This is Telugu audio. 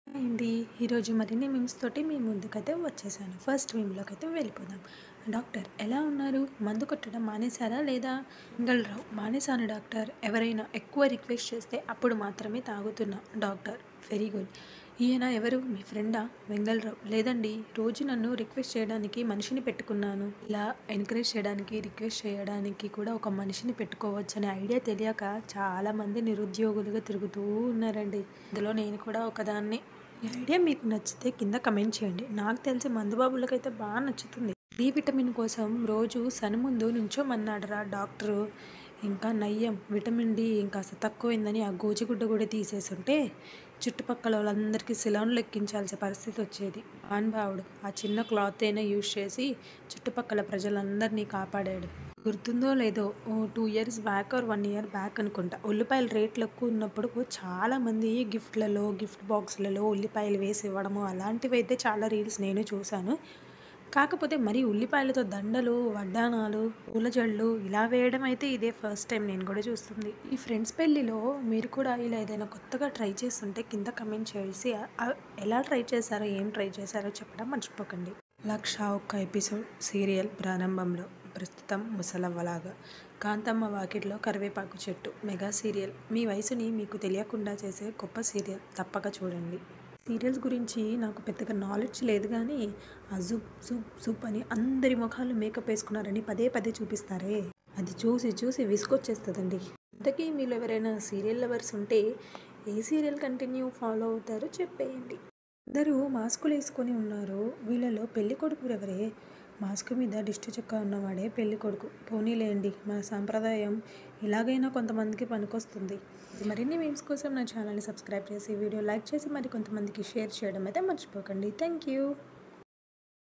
ఏంటి ఈరోజు మరిన్ని మీమ్స్ తోటి మీ ముందుకైతే వచ్చేసాను ఫస్ట్ మీమ్లోకి అయితే వెళ్ళిపోదాం డాక్టర్ ఎలా ఉన్నారు మందు కొట్టడం మానేశారా లేదా రావు మానేశాను డాక్టర్ ఎవరైనా ఎక్కువ రిక్వెస్ట్ చేస్తే అప్పుడు మాత్రమే తాగుతున్నా డాక్టర్ వెరీ గుడ్ ఈయన ఎవరు మీ ఫ్రెండా వెంగళరావు లేదండి రోజు నన్ను రిక్వెస్ట్ చేయడానికి మనిషిని పెట్టుకున్నాను ఇలా ఎంకరేజ్ చేయడానికి రిక్వెస్ట్ చేయడానికి కూడా ఒక మనిషిని పెట్టుకోవచ్చు అనే ఐడియా తెలియక చాలామంది నిరుద్యోగులుగా తిరుగుతూ ఉన్నారండి ఇందులో నేను కూడా ఒకదాన్ని ఈ ఐడియా మీకు నచ్చితే కింద కమెంట్ చేయండి నాకు తెలిసి మందుబాబులకైతే బాగా నచ్చుతుంది డి విటమిన్ కోసం రోజు సన్ ముందు నుంచోమన్నాడరా డాక్టరు ఇంకా నయ్యం విటమిన్ డి ఇంకాస్త తక్కువైందని ఆ గోచిగుడ్డ కూడా తీసేసుంటే చుట్టుపక్కల వాళ్ళందరికీ సిలోన్లు ఎక్కించాల్సిన పరిస్థితి వచ్చేది అనుభావుడు ఆ చిన్న క్లాత్ అయినా యూజ్ చేసి చుట్టుపక్కల ప్రజలందరినీ కాపాడాడు గుర్తుందో లేదో ఓ two years back or one year back అనుకుంటా ఉల్లిపాయల రేట్లు ఎక్కువ ఉన్నప్పుడు చాలామంది గిఫ్ట్లలో గిఫ్ట్ బాక్స్లలో ఉల్లిపాయలు వేసి ఇవ్వడము అలాంటివి అయితే చాలా రీల్స్ నేను చూశాను కాకపోతే మరి ఉల్లిపాయలతో దండలు వడ్డానాలు పూల జళ్ళు ఇలా వేయడం అయితే ఇదే ఫస్ట్ టైం నేను కూడా చూస్తుంది ఈ ఫ్రెండ్స్ పెళ్ళిలో మీరు కూడా ఇలా ఏదైనా కొత్తగా ట్రై చేస్తుంటే కింద కమెంట్ చేసి ఆ- ఎలా ట్రై చేశారో ఏం ట్రై చేశారో చెప్పడం మర్చిపోకండి లక్ష ఒక్క ఎపిసోడ్ సీరియల్ ప్రారంభంలో ప్రస్తుతం ముసలవ్వలాగా కాంతమ్మ వాకిట్లో కరివేపాకు చెట్టు మెగా సీరియల్ మీ వయసుని మీకు తెలియకుండా చేసే గొప్ప సీరియల్ తప్పక చూడండి సీరియల్స్ గురించి నాకు పెద్దగా నాలెడ్జ్ లేదు కానీ ఆ జూప్ జూప్ జూప్ అని అందరి ముఖాలు మేకప్ వేసుకున్నారని పదే పదే చూపిస్తారే అది చూసి చూసి విసుకొచ్చేస్తుందండి ఇంతకీ మీలో ఎవరైనా సీరియల్ లవర్స్ ఉంటే ఏ సీరియల్ కంటిన్యూ ఫాలో అవుతారో చెప్పేయండి అందరూ మాస్కులు వేసుకొని ఉన్నారు వీళ్ళలో పెళ్లి కొడుకు ఎవరే మాస్క్ మీద దిష్టి చుక్క ఉన్నవాడే పెళ్లి కొడుకు పోనీలేండి మన సాంప్రదాయం ఇలాగైనా కొంతమందికి పనికొస్తుంది మరిన్ని మీమ్స్ కోసం నా ఛానల్ని సబ్స్క్రైబ్ చేసి వీడియో లైక్ చేసి మరి కొంతమందికి షేర్ చేయడం అయితే మర్చిపోకండి థ్యాంక్ యూ